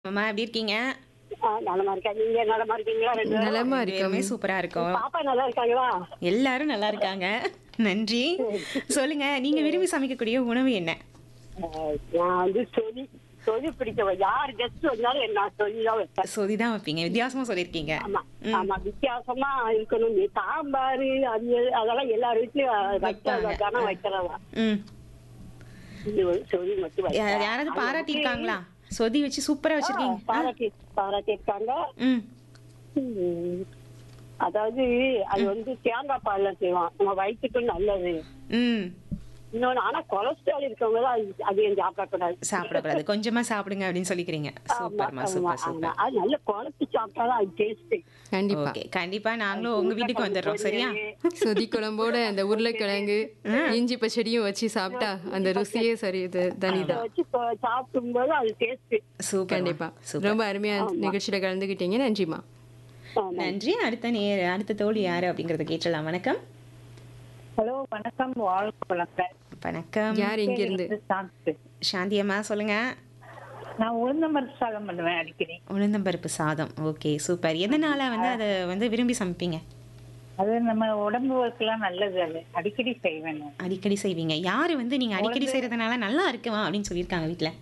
மாமா எப்படி இருக்கீங்க ஆ, நலமா இருக்கேன் நீங்க நலமா இருக்கீங்களா ரெண்டு பேரும்? நலமா ரெண்டு இருக்கோம் பேருமே சூப்பரா இருக்கும் பாப்பா நல்லா இருக்காங்களா எல்லாரும் நல்லா இருக்காங்க நன்றி சொல்லுங்க நீங்க விரும்பி சமைக்கக்கூடிய உணவு என்ன ஆ, நான் வந்து சொல்லி சொல்லி பிடிக்கவ யார் கெஸ்ட் வந்தாலும் என்ன சொல்லி தான் வைப்பேன் சொதி தான் வைப்பீங்க வித்தியாசமா சொல்லியிருக்கீங்க ஆமா ஆமா வித்தியாசமா இருக்கணும் நீ சாம்பார் அது அதெல்லாம் எல்லார் வீட்லயும் வைக்கிறதா தானே வைக்கிறதா ம் இது வந்து சொல்லி மட்டும் யா- வைப்பேன். யாராவது அது பாராட்டி வந்து, இருக்காங்களா சொதி வச்சு சூப்பரா ஆ, வச்சிருக்கீங்க ஆ, பாராட்டி பாராட்டி இருக்காங்க ம் ம். அதாவது அது வந்து தேங்காய் பால்ல செய்வான் நம்ம வயிற்றுக்கு நல்லது ம் இன்னொன்னு ஆனா கொலஸ்ட்ரால் இருக்கவங்க தான் அது- அதிகம் சாப்பிடக்கூடாது சாப்பிடக்கூடாது கொஞ்சமா சாப்பிடுங்க அப்படின்னு சொல்லிக்கிறீங்க சூப்பர்மா ஆமா, சூப்பர் ஆமா. சூப்பர் அது நல்ல குழம்பு சாப்பிட்டாதான் அது டேஸ்ட் கண்டிப்பா ஓகே கண்டிப்பா நாங்களும் உங்க வீட்டுக்கு வந்துடுறோம் சரியா சொதி குழம்போட அந்த உருளைக்கிழங்கு இஞ்சி பச்சடியும் வச்சு சாப்பிட்டா அந்த ருசியே சரி இது தனிதான் வச்சு கொ- சாப்பிடும்போது அது டேஸ்ட் சூப்பர் கண்டிப்பா சூப்பர் ரொம்ப அருமையா நிகழ்ச்சியில கலந்துக்கிட்டீங்க நன்றிமா நன்றி அடுத்த நேர் அடுத்த தோழி யாரு அப்படிங்கறத கேட்டலாம் வணக்கம் ஹலோ வணக்கம் வாழ்க்கை வணக்கம் வணக்கம் யார் இங்க இருந்து சாந்தி அம்மா சொல்லுங்க நான் உளுந்தம்பருப்பு சாதம் பண்ணுவேன் அடிக்கடி உளுந்தம்பருப்பு சாதம் ஓகே சூப்பர் எதனால வந்து அதை வந்து விரும்பி சமைப்பீங்க அது நம்ம உடம்புக்கெல்லாம் நல்லது அது அடிக்கடி செய்வேன் நான். அடிக்கடி செய்வீங்க யாரு வந்து நீங்க அடிக்கடி செய்யறதுனால நல்லா இருக்குமா அப்படின்னு சொல்லியிருக்காங்க வீட்ல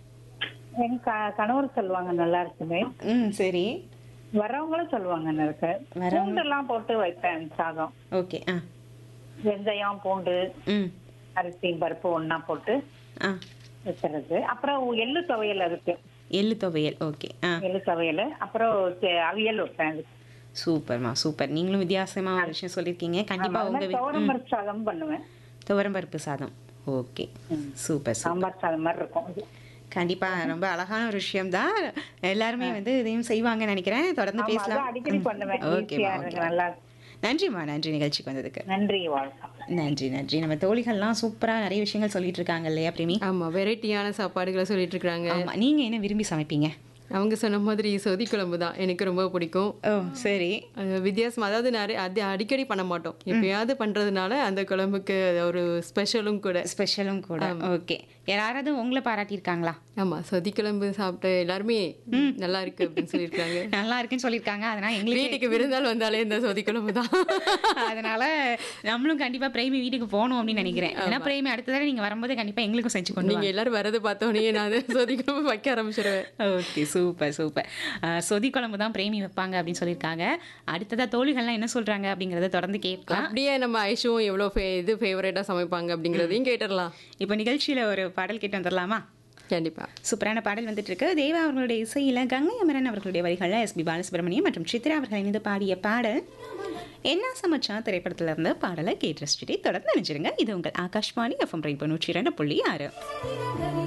என் க- கணவர் சொல்லுவாங்க நல்லா இருக்குமே ம் சரி வரவங்களும் சொல்லுவாங்க எனக்கு பூண்டெல்லாம் போட்டு வைப்பேன் சாதம் ஓகே ஆ வெந்தயம் பூண்டு ம் அரிசி பருப்பு ஒண்ணா போட்டு ஆ வைக்கிறது அப்புறம் எள்ளு துவையல் இருக்கு எள்ளு துவையல் ஓகே ஆ எள்ளு துவையல் அப்புறம் சே- அவியல் வைப்பேன் அதுக்கு. சூப்பர்மா சூப்பர் நீங்களும் வித்தியாசமா ஒரு விஷயம் சொல்லியிருக்கீங்க கண்டிப்பா உங்க வீ- துவரம் பருப்பு சாதம் பண்ணுவேன் துவரம்பருப்பு சாதம் ஓகே சூப்பர் சூப்பர் சாம்பார் சாதம் மாதிரி இருக்கும் அது. கண்டிப்பா ரொம்ப அழகான ஒரு விஷயம் தான் எல்லாருமே வந்து இதையும் செய்வாங்கன்னு நினைக்கிறேன் தொடர்ந்து ஆமா, பேசலாம் அதான் அடிக்கடி பண்ணுவேன் ஓகேமா ஈஸியா இருக்கு நல்லா இருக்கு. நன்றிம்மா நன்றி நிகழ்ச்சிக்கு வந்ததுக்கு நன்றி வாழ்க்கை நன்றி நன்றி நம்ம தோழிகள்லாம் சூப்பரா நிறைய விஷயங்கள் சொல்லிட்டு இருக்காங்க இல்லையா பிரேமி ஆமா வெரைட்டியான சாப்பாடுகளை சொல்லிட்டு இருக்காங்க ஆமா நீங்க என்ன விரும்பி சமைப்பீங்க அவங்க சொன்ன மாதிரி சொதி குழம்பு தான் எனக்கு ரொம்ப பிடிக்கும் ஓ சரி அது வித்தியாசமா அதாவது நிறைய அது அடிக்கடி பண்ண மாட்டோம் எப்பயாவது பண்றதுனால அந்த குழம்புக்கு ஒரு ஸ்பெஷலும் கூட ஸ்பெஷலும் கூட ஓகே யாராவது உங்களை பாராட்டியிருக்காங்களா ஆமா சொதி குழம்பு சாப்பிட்டு எல்லாருமே நல்லா இருக்கு அப்படின்னு சொல்லியிருக்காங்க நல்லா இருக்குன்னு சொல்லியிருக்காங்க அதனால எங்களுக்கு வீட்டுக்கு விருந்தால் வந்தாலே இந்த சொதி குழம்பு தான் அதனால நம்மளும் கண்டிப்பா பிரேமி வீட்டுக்கு போகணும் அப்படின்னு நினைக்கிறேன் ஏன்னா பிரேமி அடுத்த தடவை நீங்க வரும்போது கண்டிப்பா எங்களுக்கும் செஞ்சு கொண்டு நீங்க எல்லாரும் வரதை பார்த்தோன்னே நான் அதை சொதி குழம்பு வைக்க ஆரம்பிச்சிருவேன் ஓகே சூப்பர் சூப்பர் சொதி குழம்பு தான் பிரேமி வைப்பாங்க அப்படின்னு சொல்லியிருக்காங்க அடுத்ததா தோழிகள்லாம் என்ன சொல்றாங்க அப்படிங்கறத தொடர்ந்து கேட்கலாம் அப்படியே நம்ம ஐஷுவும் எவ்வளோ ஃபே இது ஃபேவரேட்டாக சமைப்பாங்க அப்படிங்கிறதையும் கேட்டுடலாம் இப்போ நிகழ்ச்சியில ஒரு பாடல் கேட்டு வந்துடலாமா கண்டிப்பா சூப்பரான பாடல் வந்துட்டு இருக்கு தேவா அவர்களுடைய இசையில கங்கை அமரன் அவர்களுடைய வரிகளில் எஸ்பி பாலசுப்ரமணியம் மற்றும் சித்ரா அவர்கள் இணைந்து பாடிய பாடல் என்ன சமச்சா திரைப்படத்துல இருந்து பாடலை கேட்டு ரசிச்சுட்டு தொடர்ந்து நினைச்சிருங்க இது உங்கள் ஆகாஷ்வாணி எஃப்எம் ரெயின் நூற்றி இரண்டு புள்ளி ஆறு